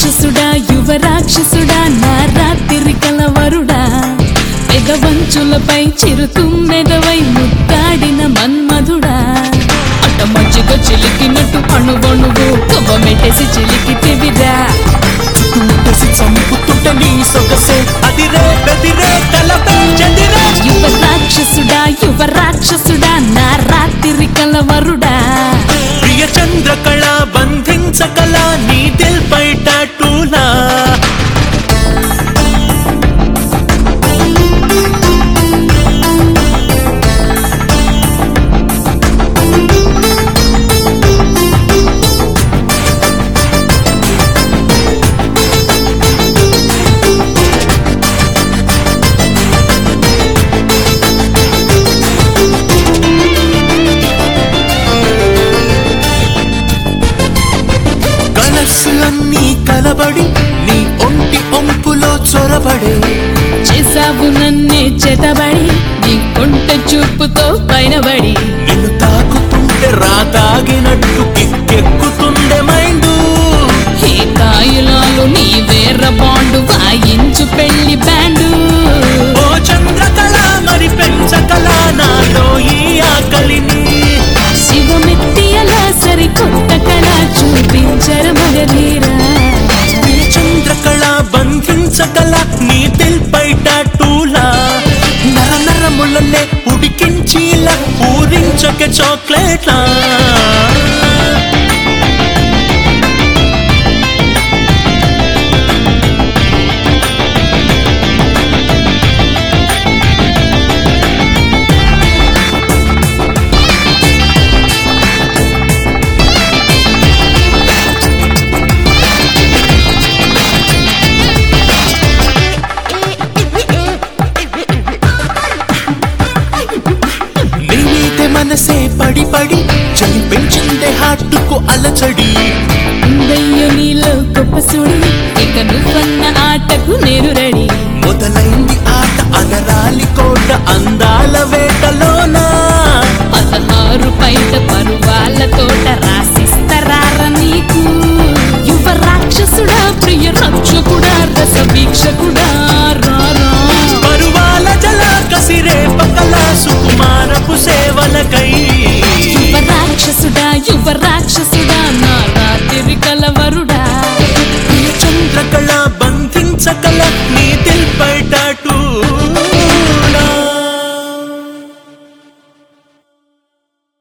రాక్షసుడా యువ రాక్షసుడా నా రాత్రి కలవరుడా పెదవంచులపై చిరుతుమ్మెదవై ముద్దాడిన మన్మధుడా అట మజ్జిగ చిలికినట్టు అణువణువు కొవ్వమెట్టేసి చిలికితివిరా ముట్టసి చంపుతుంటే నీ సొగసే అదిరే బెదిరే తలపై చెదిరే యువ రాక్షసుడా యువ రాక్షసుడా నా రాత్రి కలవరుడా ప్రియ చంద్రకళ బంధించగల నీ దిల్ పై టాటూలా కలర్సులన్నీ కలబడి నీ ఒంటి ఒంపులో చొరబడే చేసావు నన్నే చేతబడి నీ కొంట చూపుతో పైనబడి నిన్ను తాకుతుంటే రాతాగినట్టు కిక్కెక్కుతుండే మైండు ఈ కాయులాలు నీ వేర బాండు వాయించు పెళ్లి బ్యాండు ఓ చంద్రకళ మరి పెంచకళ నాలో ఈ ఆకలిని శివమెత్తి అలా సరికొత్త కళ చూపించర మగధీరా ఈ చంద్రకళ బంధించగల నీ దిల్ పై టాటూలా నర నరములనే ఉడికించిలా పూరించక చాక్లెట్లా నీ మీదే మనసే పడి పడి చలి పెంచిందే హార్టుకు అలచడి ఉందయ్యో నీలో గొప్ప సుడి ఇక నువ్వన్న ఆటకు నేను రెడీ మొదలైంది ఆట అగరాలి కోట అందాల వేటలోనా పదహారు పైట పరువాల తోట రాసిస్తరార నీకు యువ రాక్షసుడా ప్రియ రక్షకుడా రస వీక్షకుడా రా రా. పరువాల జల కసిరే పకల సుకుమారపు సేవలకై యువ రాక్షసుడా యువ రాక్షసుడా